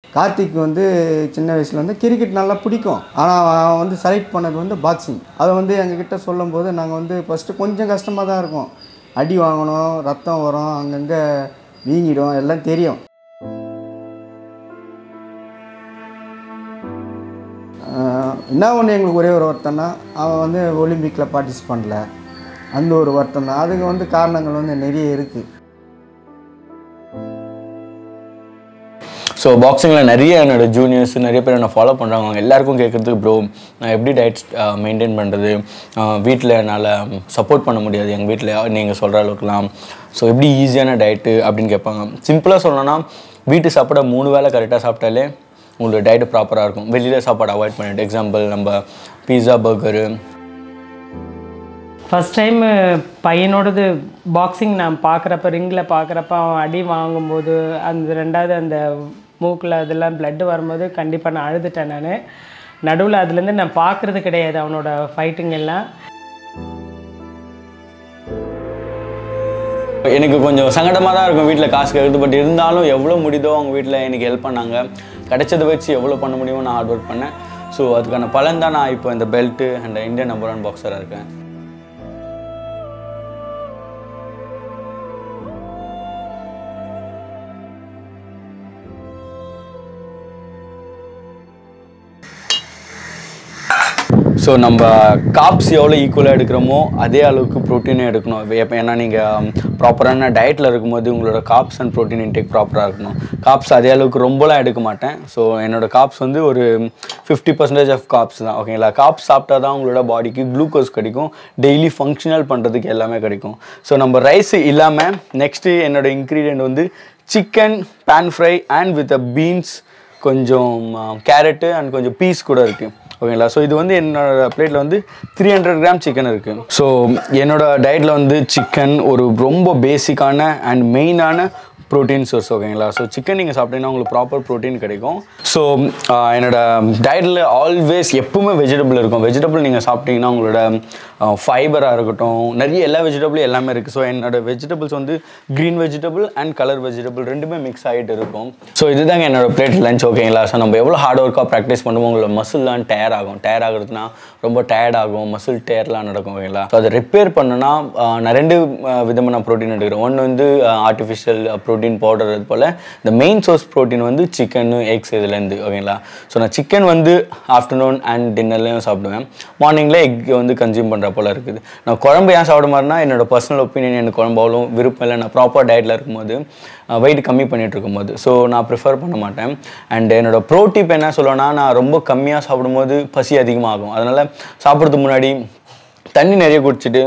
கார்த்திக் வந்து சின்ன வயசில் வந்து கிரிக்கெட் நல்லா பிடிக்கும் ஆனால் அவன் வந்து செலக்ட் பண்ணது வந்து பாக்ஸிங் அதை வந்து எங்ககிட்ட சொல்லும்போது நாங்கள் வந்து ஃபஸ்ட்டு கொஞ்சம் கஷ்டமாக தான் இருக்கும் அடி வாங்கணும் ரத்தம் வரும் அங்கங்கே வீங்கிடும் எல்லாம் தெரியும் ஆஹ் என்ன ஒன்று எங்களுக்கு ஒரே ஒரு வருத்தம்னா அவன் வந்து ஒலிம்பிக்கில் பார்ட்டிசிபேட் பண்ணல அந்த ஒரு வருத்தம் தான் அதுக்கு வந்து காரணங்கள் வந்து நிறைய இருக்குது ஸோ பாக்ஸிங்கில் நிறைய என்னோட ஜூனியர்ஸ் நிறைய பேர் என்னை ஃபாலோ பண்ணுறாங்க அவங்க எல்லாருக்கும் கேட்குறதுக்கு ப்ரோ நான் எப்படி டயட் மெயின்டைன் பண்ணுறது வீட்டில் என்னால் சப்போர்ட் பண்ண முடியாது எங்கள் வீட்டில் நீங்கள் சொல்கிற அளவுக்குலாம் ஸோ எப்படி ஈஸியான டயட்டு அப்படின்னு கேட்பாங்க சிம்பிளாக சொல்லணும்னா வீட்டு சாப்பிட மூணு வேளை கரெக்டாக சாப்பிட்டாலே உங்களோட டயட்டு ப்ராப்பராக இருக்கும் வெளியில் சாப்பாடு அவாய்ட் பண்ணிட்டு எக்ஸாம்பிள் நம்ம பீஸா பர்கரு ஃபஸ்ட் டைம் பையனோடது பாக்ஸிங் நான் பார்க்குறப்ப ரிங்கில் பார்க்குறப்ப அவன் அடி வாங்கும்போது அந்த ரெண்டாவது அந்த மூக்கில் அதெல்லாம் blood வரும்போது கண்டிப்பாக நான் அழுதுட்டேன் நான் நடுவில் அதுலேருந்து நான் பார்க்குறது கிடையாது அவனோட ஃபைட்டிங் எல்லாம் எனக்கு கொஞ்சம் சங்கடமாக தான் இருக்கும் வீட்டில் காசு கேட்குறது பட் இருந்தாலும் எவ்வளோ முடியுதோ அவங்க வீட்டில் எனக்கு ஹெல்ப் பண்ணாங்க கிடைச்சதை வச்சு எவ்வளோ பண்ண முடியுமோ நான் ஹார்ட் ஒர்க் பண்ணேன் ஸோ அதுக்கான பலன் தான் நான் இப்போ இந்த belt and Indian number one பாக்ஸராக இருக்கேன் ஸோ நம்ம காப்ஸ் எவ்வளோ ஈக்குவலாக எடுக்கிறோமோ அதே அளவுக்கு ப்ரோட்டீனும் எடுக்கணும் எப்போ ஏன்னா நீங்கள் ப்ராப்பரான டயட்டில் இருக்கும்போது உங்களோட காப்ஸ் அண்ட் ப்ரோட்டீன் இன்டேக் ப்ராப்பராக இருக்கணும் காப்ஸ் அதே அளவுக்கு ரொம்பலாம் எடுக்க மாட்டேன் ஸோ என்னோட காப்ஸ் வந்து ஒரு ஃபிஃப்டி பர்சன்டேஜ் ஆஃப் காப்ஸ் தான் ஓகேங்களா காப்ஸ் சாப்பிட்டா தான் உங்களோட பாடிக்கு குளுக்கோஸ் கிடைக்கும் டெய்லி ஃபங்க்ஷனல் பண்ணுறதுக்கு எல்லாமே கிடைக்கும் ஸோ நம்ம ரைஸ் இல்லாமல் நெக்ஸ்ட்டு என்னோட இன்க்ரீடியன்ட் வந்து chicken pan fry and with a beans கொஞ்சம் கேரட்டு அண்ட் கொஞ்சம் பீஸ் கூட இருக்குது ஓகேங்களா ஸோ இது வந்து என்னோட பிளேட்டில் வந்து த்ரீ ஹண்ட்ரட் கிராம் சிக்கன் இருக்குது ஸோ என்னோட டயட்டில் வந்து சிக்கன் ஒரு ரொம்ப பேசிக்கான அண்ட் மெயினான ப்ரோட்டீன் சோர்ஸ் ஓகேங்களா ஸோ சிக்கன் நீங்கள் சாப்பிட்டீங்கன்னா உங்களுக்கு ப்ராப்பர் ப்ரோட்டீன் கிடைக்கும் ஸோ என்னோட டயட்டில் ஆல்வேஸ் எப்பவுமே வெஜிடபிள் இருக்கும் வெஜிடபிள் நீங்கள் சாப்பிட்டீங்கன்னா உங்களோட ஃபைபராக இருக்கட்டும் நிறைய எல்லா வெஜிடபிளும் எல்லாமே இருக்குது ஸோ என்னோட வெஜிடபிள்ஸ் வந்து green vegetable and colour vegetable ரெண்டுமே மிக்ஸ் ஆகிட்டு இருக்கும் ஸோ இதுதாங்க என்னோட பிளேட் லஞ்ச் ஓகேங்களா ஸோ நம்ம எவ்வளோ ஹார்ட் ஒர்க்காக ப்ராக்டிஸ் பண்ணுவோம் உங்களோட மசில்லாம் டயர் ஆகும் டயர் ஆகுறதுனா ரொம்ப டயர்ட் ஆகும் மசில் டயர்லாம் நடக்கும் ஓகேங்களா ஸோ அதை ரிப்பேர் பண்ணுனா ஆஹ், நான் ரெண்டு ஆஹ், விதமான ப்ரோட்டீன் எடுக்கிறேன் ஒன்று வந்து ஆர்டிஃபிஷியல் ப்ரோட்டீன் பவுடர் அது போல் இந்த மெயின் சோர்ஸ் ப்ரோட்டீன் வந்து சிக்கன் எக்ஸ் இதுலேருந்து ஓகேங்களா ஸோ நான் சிக்கன் வந்து ஆஃப்டர்நூன் அண்ட் டின்னர்லேயும் சாப்பிடுவேன் மார்னிங்கில் எக் வந்து கன்சியூம் பண்ணுற போல் இருக்குது நான் குழம்பு ஏன் சாப்பிட மாதிரினா என்னோட பர்சனல் ஒப்பீனியன் எனக்கு குழம்பு அவ்வளோ விருப்பம் இல்லை நான் ப்ராப்பர் டயட்டில் இருக்கும்போது வெயிட் கம்மி பண்ணிட்டு இருக்கும்போது ஸோ நான் ப்ரிஃபர் பண்ண மாட்டேன் அண்ட் என்னோட ப்ரோட்டீப் என்ன சொல்லுவேன்னா நான் ரொம்ப கம்மியாக சாப்பிடும்போது பசி அதிகமாகும் அதனால் சாப்பிட்றதுக்கு முன்னாடி தண்ணி நிறைய குடிச்சிட்டு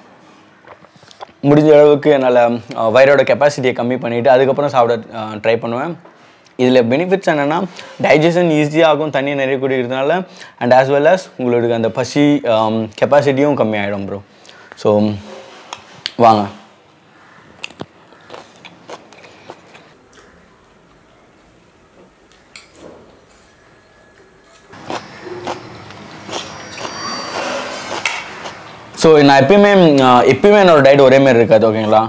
முடிஞ்ச அளவுக்கு என்னால் வயிறோட கெப்பாசிட்டியை கம்மி பண்ணிவிட்டு அதுக்கப்புறம் சாப்பிட ட்ரை பண்ணுவேன் இதில் பெனிஃபிட்ஸ் என்னென்னா டைஜஷன் ஈஸியாகும் தண்ணி நிறைய குடிக்கிறதுனால அண்ட் ஆஸ் வெல் as உங்களுக்கு அந்த பசி கெப்பாசிட்டியும் கம்மியாயிடும் ப்ரோ ஸோ வாங்க ஸோ நான் எப்பயுமே அஹ், எப்பயுமே என்னோட டயட் ஒரே மாதிரி இருக்காது ஓகேங்களா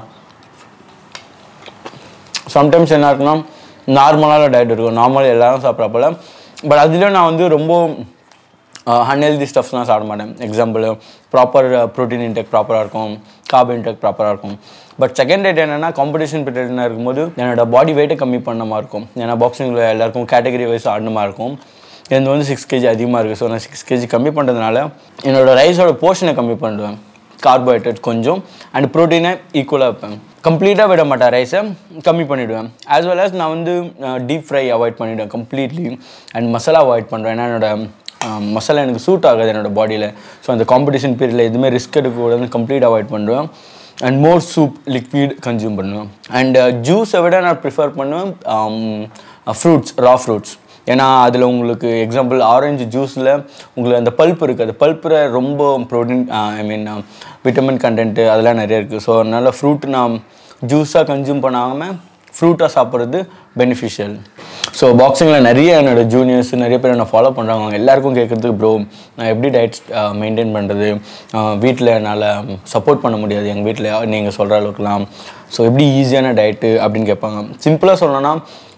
சம்டைம்ஸ் என்ன இருக்குன்னா நார்மலான டயட் இருக்கும் நார்மல் எல்லாரும் சாப்பிட்ற போல பட் அதுலேயும் நான் வந்து ரொம்ப அன்ஹெல்தி ஸ்டஃப்ஸ்லாம் சாப்பிட மாட்டேன் எக்ஸாம்பிள் ப்ராப்பர் ப்ரோட்டீன் இன்டெக் ப்ராப்பராக இருக்கும் கார்ப் இன்டெக் ப்ராப்பராக இருக்கும் பட் செகண்ட் டேட் என்னென்னா காம்படிஷன் பீரியட்னா இருக்கும்போது என்னோட பாடி வெயிட்டை கம்மி பண்ண மாதிரி இருக்கும் ஏன்னா பாக்ஸிங்கில் எல்லாருக்கும் கேட்டகரி வைஸ் ஆடின மாதிரி இருக்கும் எனக்கு வந்து சிக்ஸ் கேஜி அதிகமாக இருக்குது ஸோ நான் சிக்ஸ் கேஜி கம்மி பண்ணுறதுனால என்னோட ரைஸோட போர்ஷனை கம்மி பண்ணுவேன் கார்போஹைட்ரேட் கொஞ்சம் அண்ட் ப்ரோட்டீனை ஈக்குவலாக வைப்பேன் கம்ப்ளீட்டாக விட மாட்டேன் ரைஸை கம்மி பண்ணிவிடுவேன் ஆஸ் வெல் as நான் வந்து டீப் ஃப்ரை அவாய்ட் பண்ணிவிடுவேன் கம்ப்ளீட்லி அண்ட் மசாலா அவாய்ட் பண்ணுறேன் ஏன்னா என்னோட அஹ், மசாலா எனக்கு சூட் ஆகாது என்னோட பாடியில் ஸோ அந்த காம்படிஷன் பீரியடில் எதுவுமே ரிஸ்க் எடுக்கக்கூடாதுன்னு கம்ப்ளீட் அவாய்ட் பண்ணுவேன் and more soup liquid consume பண்ணுவேன் அண்ட் ஜூஸை விட நான் ப்ரிஃபர் பண்ணுவேன் ஃப்ரூட்ஸ் ரா ஃப்ரூட்ஸ் ஏன்னா அதில் உங்களுக்கு எக்ஸாம்பிள் ஆரஞ்சு ஜூஸில் உங்களுக்கு அந்த பல்ப் இருக்குது அது பல்ப்பில் ரொம்ப protein I mean vitamin content அதெல்லாம் நிறைய இருக்குது ஸோ அதனால் ஃப்ரூட் நான் ஜூஸாக கன்சியூம் பண்ணாமல் ஃப்ரூட்டாக சாப்பிட்றது பெனிஃபிஷியல் ஸோ பாக்ஸிங்கில் நிறைய என்னோட ஜூனியர்ஸ் நிறைய பேர் என்னை ஃபாலோ பண்ணுறாங்க அவங்க எல்லாருக்கும் கேட்குறதுக்கு ப்ரோ நான் எப்படி டயட் மெயின்டைன் பண்ணுறது வீட்டில் என்னால் சப்போர்ட் பண்ண முடியாது எங்கள் வீட்டில் நீங்கள் சொல்கிற அளவுக்குலாம் ஸோ எப்படி ஈஸியான டயட்டு அப்படின்னு கேட்பாங்க சிம்பிளாக சொல்லணும்னா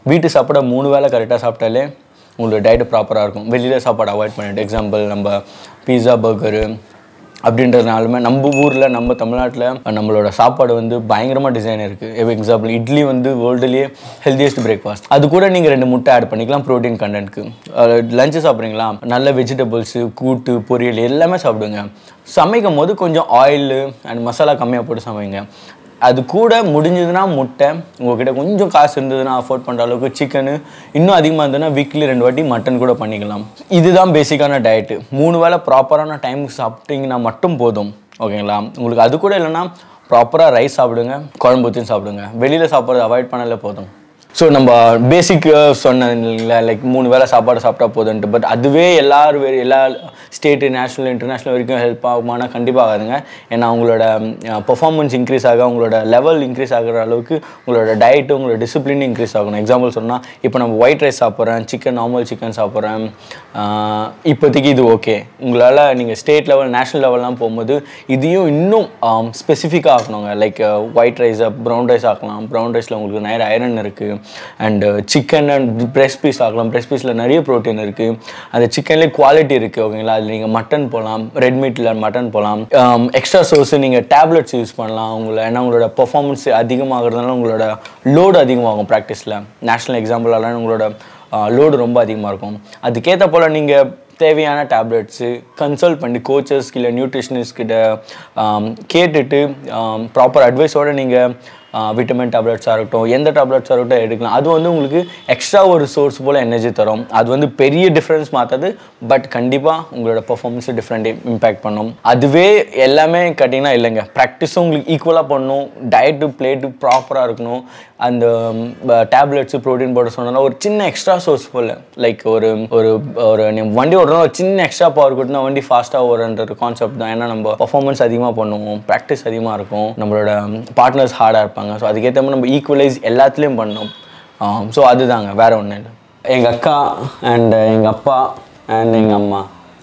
வீட்டு சாப்பாடை மூணு வேளை கரெக்டாக சாப்பிட்டாலே உங்களோட டயட்டு ப்ராப்பராக இருக்கும் வெளியில் சாப்பாடு அவாய்ட் பண்ணிட்டு எக்ஸாம்பிள் நம்ம பீஸா பர்கரு அப்படின்றதுனாலுமே நம்ம ஊரில் நம்ம தமிழ்நாட்டில் நம்மளோட சாப்பாடு வந்து பயங்கரமாக டிசைன் இருக்குது எக்ஸாம்பிள் இட்லி வந்து வேர்ல்டுலேயே ஹெல்த்தியஸ்ட் பிரேக்ஃபாஸ்ட் அது கூட நீங்கள் ரெண்டு முட்டை ஆட் பண்ணிக்கலாம் ப்ரோட்டீன் கண்டென்ட்க்கு லஞ்சு சாப்பிட்றீங்களா நல்ல வெஜிடபிள்ஸு கூட்டு பொரியல் எல்லாமே சாப்பிடுங்க சமைக்கும் போது கொஞ்சம் ஆயில் அண்ட் மசாலா கம்மியாக போட்டு சமைங்க அது கூட முடிஞ்சதுன்னா முட்டை உங்ககிட்ட கொஞ்சம் காசு இருந்ததுன்னா அஃபோர்ட் பண்ணுற அளவுக்கு சிக்கனு இன்னும் அதிகமாக இருந்ததுன்னா வீக்லி ரெண்டு வாட்டி மட்டன் கூட பண்ணிக்கலாம் இதுதான் பேசிக்கான டயட்டு மூணு வேளை ப்ராப்பரான டைமுக்கு சாப்பிட்டீங்கன்னா மட்டும் போதும் ஓகேங்களா உங்களுக்கு அது கூட இல்லைன்னா ப்ராப்பராக ரைஸ் சாப்பிடுங்க குழம்பு ஊற்றியும் சாப்பிடுங்க வெளியில் சாப்பிட்றது அவாய்ட் பண்ணாலே போதும் ஸோ நம்ம பேசிக் சொன்னீங்களா லைக் மூணு வேளை சாப்பாடு சாப்பிட்டா போதுன்ட்டு பட் அதுவே எல்லாரும் வே- எல்லா ஸ்டேட்டு நேஷ்னல் இன்டர்நேஷ்னல் வரைக்கும் ஹெல்ப் ஆகுமானா கண்டிப்பாக ஆகாதுங்க ஏன்னா உங்களோட பெர்ஃபார்மன்ஸ் இன்க்ரீஸ் ஆக உங்களோட லெவல் இன்க்ரீஸ் ஆகுற அளவுக்கு உங்களோட டயட்டு உங்களோட டிசிப்ளின் இன்க்ரீஸ் ஆகணும் எக்ஸாம்பிள் சொன்னால் இப்போ நம்ம ஒயிட் ரைஸ் சாப்பிட்றேன் சிக்கன் நார்மல் சிக்கன் சாப்பிட்றேன் இப்போதைக்கு இது ஓகே உங்களால் நீங்கள் ஸ்டேட் லெவல் நேஷ்னல் லெவல்லாம் போகும்போது இதையும் இன்னும் ஸ்பெசிஃபிக்காக ஆக்கணுங்க லைக் ஒயிட் ரைஸை ப்ரௌன் ரைஸ் ஆக்கலாம் ப்ரௌன் ரைஸில் உங்களுக்கு நிறைய ஐரன் இருக்குது and chicken and breast piece ஆக்கலாம் பிரெஸ்ட் பீஸில் நிறைய ப்ரோட்டீன் இருக்குது அந்த சிக்கன்லேயே குவாலிட்டி இருக்குது ஓகேங்களா அதில் நீங்கள் மட்டன் போகலாம் ரெட் மீட்டில் மட்டன் போகலாம் எக்ஸ்ட்ரா சோர்ஸ் நீங்கள் டேப்லெட்ஸ் யூஸ் பண்ணலாம் உங்களை ஏன்னா உங்களோட பெர்ஃபார்மன்ஸ் அதிகமாகிறதுனால உங்களோட லோடு அதிகமாகும் ப்ராக்டிஸில் நேஷ்னல் எக்ஸாம்பிளாலாம் உங்களோட லோடு ரொம்ப அதிகமாக இருக்கும் அதுக்கேற்ற போல் நீங்கள் தேவையான டேப்லெட்ஸு கன்சல்ட் பண்ணி கோச்சஸ் இல்லை நியூட்ரிஷனிஸ்ட் கிட்ட ஆம், கேட்டுட்டு ப்ராப்பர் அட்வைஸோடு நீங்கள் விட்டமின் டேப்லெட்ஸாக இருக்கட்டும் எந்த டேப்லெட்ஸாக இருக்கட்டும் எடுக்கலாம் அது வந்து உங்களுக்கு எக்ஸ்ட்ரா ஒரு சோர்ஸ் போல் எனர்ஜி தரும் அது வந்து பெரிய டிஃப்ரென்ஸ் மாற்றாது பட் கண்டிப்பாக உங்களோட பெர்ஃபார்மன்ஸை டிஃப்ரெண்ட் இம்பேக்ட் பண்ணும் அதுவே எல்லாமே கேட்டிங்கன்னா இல்லைங்க ப்ராக்டிஸும் உங்களுக்கு ஈக்குவலாக பண்ணணும் டயட்டு பிளேட்டு ப்ராப்பராக இருக்கணும் அந்த டேப்லெட்ஸு ப்ரோட்டீன் போட சொன்னா ஒரு சின்ன எக்ஸ்ட்ரா சோர்ஸ் போல் லைக் ஒரு ஒரு ஒரு நீ வண்டி ஓடுறோம் ஒரு சின்ன எக்ஸ்ட்ரா பவர் கொடுத்தா வண்டி ஃபாஸ்ட்டாக ஓடுன்ற கான்செப்ட் தான் ஏன்னா நம்ம பர்ஃபார்மன்ஸ் அதிகமாக பண்ணுவோம் ப்ராக்டிஸ் அதிகமாக இருக்கும் நம்மளோட பார்ட்னர்ஸ் ஹார்டாக இருப்பாங்க ஸோ அதுக்கேற்ற மாதிரி நம்ம ஈக்குவலைஸ் எல்லாத்துலேயும் பண்ணணும் ஸோ அதுதாங்க வேற ஒன்றும் இல்லை எங்கள் அக்கா அண்ட் எங்கள் அப்பா அண்ட் எங்கள் அம்மா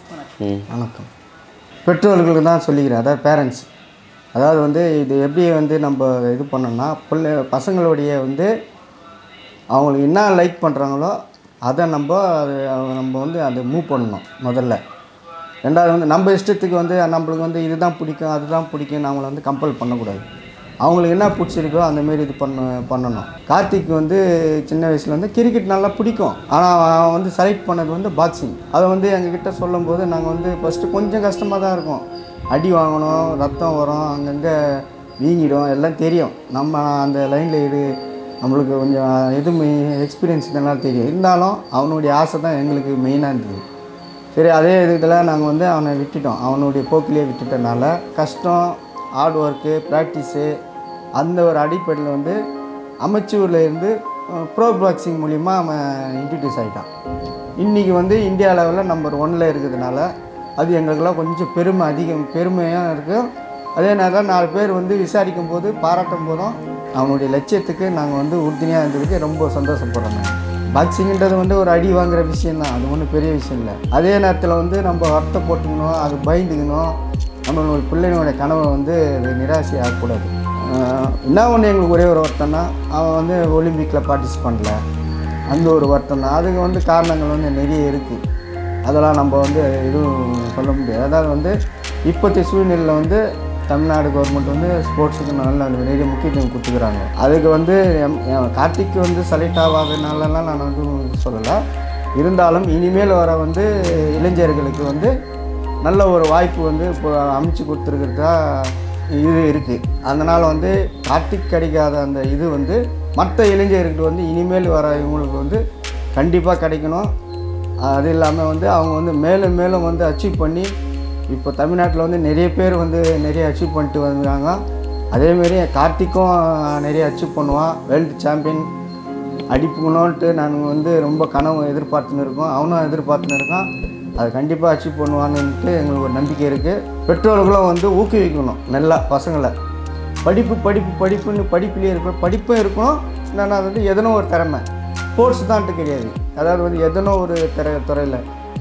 ம் வணக்கம் பெற்றோர்களுக்கு தான் சொல்லிக்கிறேன் அதாவது பேரண்ட்ஸ் அதாவது வந்து இது எப்படி வந்து நம்ம இது பண்ணோம்னா பிள்ளை பசங்களுடைய வந்து அவங்களுக்கு என்ன லைக் பண்ணுறாங்களோ அதை நம்ம அது அவங்க நம்ம வந்து அதை மூவ் பண்ணணும் முதல்ல ரெண்டாவது வந்து நம்ம இஷ்டத்துக்கு வந்து நம்மளுக்கு வந்து இதுதான் பிடிக்கும் அதுதான் பிடிக்கும் நம்மளை வந்து கம்பல் பண்ணக்கூடாது அவங்களுக்கு என்ன பிடிச்சிருக்கோ அந்த மாரி இது பண்ண பண்ணணும் கார்த்திக் வந்து சின்ன வயசில் வந்து கிரிக்கெட் நல்லா பிடிக்கும் ஆனால் அவன் வந்து செலக்ட் பண்ணது வந்து பாக்ஸிங் அதை வந்து எங்ககிட்ட சொல்லும்போது நாங்கள் வந்து ஃபஸ்ட்டு கொஞ்சம் கஷ்டமாக தான் இருக்கும் அடி வாங்கணும் ரத்தம் வரும் அங்கங்கே வீங்கிடும் எல்லாம் தெரியும் நம்ம அந்த லைனில் இது நம்மளுக்கு கொஞ்சம் எது எக்ஸ்பீரியன்ஸ் இதெல்லாம் தெரியும் இருந்தாலும் அவனுடைய ஆசை தான் எங்களுக்கு மெயினாக இருந்தது சரி அதே இதில் நாங்கள் வந்து அவனை விட்டுட்டோம் அவனுடைய போக்கிலே விட்டுட்டனால கஷ்டம் ஹார்ட் ஒர்க்கு ப்ராக்டிஸு அந்த ஒரு அடிப்படையில் வந்து அமைச்சூரில் இருந்து ப்ரோ பாக்ஸிங் மூலிமா அவன் இன்ட்ரடியூஸ் ஆகிட்டான் இன்றைக்கி வந்து இந்தியா லெவலில் நம்பர் ஒன்னில் இருக்கிறதுனால அது எங்களுக்கெல்லாம் கொஞ்சம் பெருமை அதிகம் பெருமையாக இருக்கும் அதே நேரம் நாலு பேர் வந்து விசாரிக்கும் போது பாராட்டும் போதும் அவனுடைய லட்சியத்துக்கு நாங்கள் வந்து உறுதுணையாக இருந்ததுக்கு ரொம்ப சந்தோஷப்படுறோம் நாங்கள் பாக்ஸிங்ன்றது வந்து ஒரு அடி வாங்குற விஷயம் தான் அது ஒன்றும் பெரிய விஷயம் இல்லை அதே நேரத்தில் வந்து நம்ம வருத்தம் போட்டுக்கணும் அது பயந்துக்கணும் நம்மளோட பிள்ளைங்களோட கனவை வந்து அது நிராசை ஆகக்கூடாது ஆஹ் என்ன ஒன்று எங்களுக்கு ஒரே ஒரு வருத்தம்னா அவன் வந்து ஒலிம்பிக்கில் பார்ட்டிசிபேட் பண்ணல அந்த ஒரு வருத்தம் தான் அதுக்கு வந்து காரணங்கள் வந்து நிறைய இருக்குது அதெல்லாம் நம்ம வந்து எதுவும் சொல்ல முடியாது அதாவது வந்து இப்போதைய சூழ்நிலையில் வந்து தமிழ்நாடு கவர்மெண்ட் வந்து ஸ்போர்ட்ஸுக்கு நல்ல நிறைய முக்கியத்துவம் கொடுத்துக்கிறாங்க அதுக்கு வந்து எம்- எம் கார்த்திக் வந்து செலக்ட் ஆகாதனாலலாம் நான் வந்து சொல்லலை இருந்தாலும் இனிமேல் வர வந்து இளைஞர்களுக்கு வந்து நல்ல ஒரு வாய்ப்பு வந்து இப்போ அமைச்சு கொடுத்துருக்கிறதா இது இருக்குது அதனால் வந்து கார்த்திக் கிடைக்காத அந்த இது வந்து மற்ற இளைஞர்களுக்கு வந்து இனிமேல் வர இவங்களுக்கு வந்து கண்டிப்பாக கிடைக்கணும் அது இல்லாமல் வந்து அவங்க வந்து மேலும் மேலும் வந்து அச்சீவ் பண்ணி இப்போ தமிழ்நாட்டில் வந்து நிறைய பேர் வந்து நிறைய அச்சீவ் பண்ணிட்டு வந்தாங்க அதேமாரி கார்த்திக்கும் நிறைய அச்சீவ் பண்ணுவான் வேர்ல்டு சாம்பியன் அடிப்புக்கணுன்ட்டு நான் வந்து ரொம்ப கனவு எதிர்பார்த்துன்னு இருக்கோம் அவனும் எதிர்பார்த்துன்னு இருக்கான் அது கண்டிப்பாக அச்சீவ் பண்ணுவான்னுட்டு எங்களுக்கு ஒரு நம்பிக்கை இருக்குது பெற்றோர்களும் வந்து ஊக்குவிக்கணும் நல்லா பசங்களை படிப்பு படிப்பு படிப்புன்னு படிப்புலேயே இருக்கும் படிப்பும் இருக்கும் என்னன்னா அது வந்து எதனோ ஒரு திறமை ஸ்போர்ட்ஸ் தான்ட்டு கிடையாது அதாவது வந்து எதனோ ஒரு திற துறையில்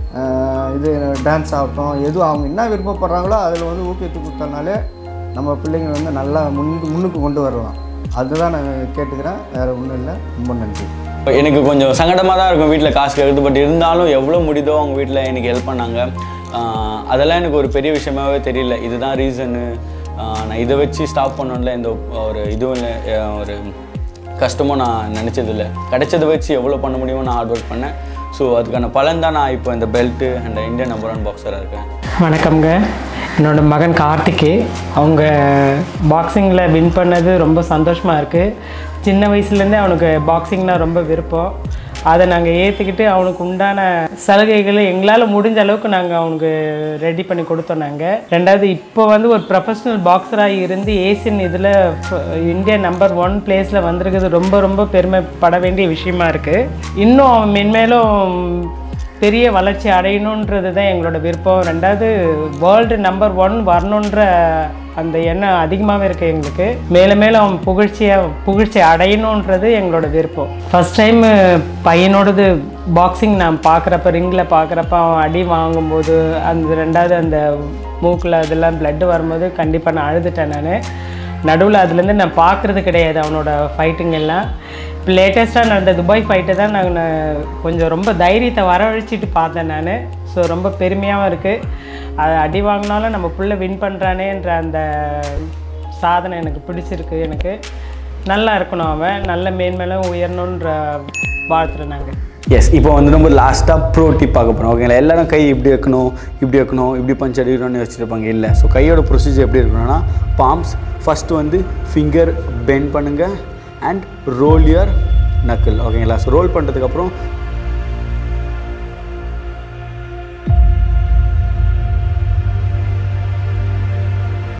இது டான்ஸ் ஆகட்டும் எதுவும் அவங்க என்ன விருப்பப்படுறாங்களோ அதில் வந்து ஊக்குவித்து கொடுத்தனாலே நம்ம பிள்ளைங்க வந்து நல்லா முன் முன்னுக்கு கொண்டு வரலாம் அதுதான் நான் கேட்டுக்கிறேன் வேறு ஒன்றும் இல்லை ரொம்ப நன்றி எனக்கு கொஞ்சம் சங்கடமாக தான் இருக்கும் வீட்டில் காசு கேட்குறது பட் இருந்தாலும் எவ்வளோ முடியுதோ அவங்க வீட்டில் எனக்கு ஹெல்ப் பண்ணாங்க ஆஹ் அதெல்லாம் எனக்கு ஒரு பெரிய விஷயமாவே தெரியல இதுதான் ரீசனு நான் இதை வச்சு ஸ்டாப் பண்ணணும்ல இந்த ஒரு இதுவும் இல்லை ஆஹ் ஒரு கஷ்டமும் நான் நினச்சதில்ல கிடைச்சதை வச்சு எவ்வளோ பண்ண முடியுமோ நான் ஹார்ட் ஒர்க் பண்ணேன் ஸோ அதுக்கான பலன் தான் நான் இப்போ இந்த belt and Indian number one பாக்ஸராக இருக்கேன் வணக்கம்ங்க என்னோட மகன் கார்த்திக்கு அவங்க பாக்ஸிங்கில் வின் பண்ணது ரொம்ப சந்தோஷமாக இருக்குது சின்ன வயசுலேருந்தே அவனுக்கு பாக்ஸிங்னா ரொம்ப விருப்பம் அதை நாங்கள் ஏற்றுக்கிட்டு அவனுக்கு உண்டான சலுகைகளை எங்களால் முடிஞ்ச அளவுக்கு நாங்கள் அவனுக்கு ரெடி பண்ணி கொடுத்தோம் நாங்கள் ரெண்டாவது இப்போ வந்து ஒரு ப்ரொஃபஷ்னல் பாக்ஸராக இருந்து ஏசியன் இதில் இந்தியா நம்பர் ஒன் பிளேஸில் வந்திருக்கிறது ரொம்ப ரொம்ப பெருமைப்பட வேண்டிய விஷயமா இருக்குது இன்னும் அவன் மென்மேலும் பெரிய வளர்ச்சி அடையணுன்றது தான் எங்களோட விருப்பம் ரெண்டாவது வேர்ல்டு நம்பர் ஒன் வரணுன்ற அந்த எண்ணம் அதிகமாகவே இருக்குது எங்களுக்கு மேலும் மேலும் அவன் புகழ்ச்சியாக புகழ்ச்சி அடையணுன்றது எங்களோட விருப்பம் ஃபஸ்ட் டைம் பையனோடது பாக்ஸிங் நான் பார்க்குறப்ப ரிங்கில் பார்க்குறப்ப அவன் அடி வாங்கும்போது அந்த ரெண்டாவது அந்த மூக்கில் அதெல்லாம் blood வரும்போது கண்டிப்பாக நான் அழுதுட்டேன் நான் நடுவில் அதுலேருந்து நான் பார்க்குறது கிடையாது அவனோட ஃபைட்டிங் எல்லாம் இப்போ லேட்டஸ்ட்டாக நடந்த துபாய் ஃபைட்டை தான் நான் கொஞ்சம் ரொம்ப தைரியத்தை வரவழைச்சிட்டு பார்த்தேன் நான் ஸோ ரொம்ப பெருமையாகவும் இருக்குது அது அடி வாங்கினாலும் நம்ம புள்ள வின் பண்ணுறானேன்ற அந்த சாதனை எனக்கு பிடிச்சிருக்கு எனக்கு நல்லா இருக்கணும் அவன் நல்ல மேன்மேலும் உயரணுன்ற வாழ்த்துறேன் நாங்கள் எஸ் இப்போ வந்து நம்ம லாஸ்ட்டாக ப்ரோ டிப் பார்க்க போகிறோம் ஓகேங்களா எல்லாரும் கை இப்படி வைக்கணும் இப்படி வைக்கணும் இப்படி பஞ்ச் அடிக்கணும்னு வச்சுருப்பாங்க இல்லை ஸோ கையோட ப்ரொசீஜர் எப்படி இருக்கணும்னா பாம்ஸ் ஃபஸ்ட்டு வந்து ஃபிங்கர் பெண்ட் பண்ணுங்கள் அண்ட் ரோல் யர் நக்கிள் ஓகேங்களா ஸோ ரோல் பண்ணுறதுக்கப்புறம்